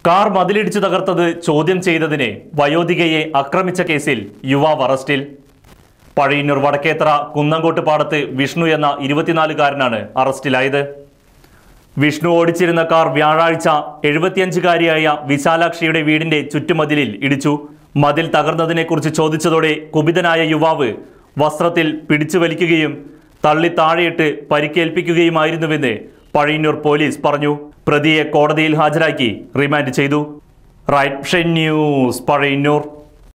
car മതിലിടിച്ചു തകർത്തത് ചോദ്യം ചെയ്തതിന് വയോധികയെ ആക്രമിച്ച കേസിൽ യുവാവ് അറസ്റ്റിൽ പഴയന്നൂർ വടക്കേത്ര കുന്നങ്കോട്ട് പാടത്ത് വിഷ്ണു എന്ന ഇരുപത്തിനാലുകാരനാണ് അറസ്റ്റിലായത് വിഷ്ണു ഓടിച്ചിരുന്ന കാർ വ്യാഴാഴ്ച എഴുപത്തിയഞ്ചുകാരിയായ വിശാലാക്ഷിയുടെ വീടിന്റെ ചുറ്റുമതിലിൽ ഇടിച്ചു മതിൽ തകർന്നതിനെക്കുറിച്ച് ചോദിച്ചതോടെ കുപിതനായ യുവാവ് വസ്ത്രത്തിൽ പിടിച്ചു വലിക്കുകയും തള്ളി താഴെയിട്ട് പരിക്കേൽപ്പിക്കുകയുമായിരുന്നുവെന്ന് പഴയന്നൂർ പോലീസ് പറഞ്ഞു പ്രതിയെ കോടതിയിൽ ഹാജരാക്കി റിമാൻഡ് ചെയ്തു റൈറ്റ് ന്യൂസ് പഴയന്നൂർ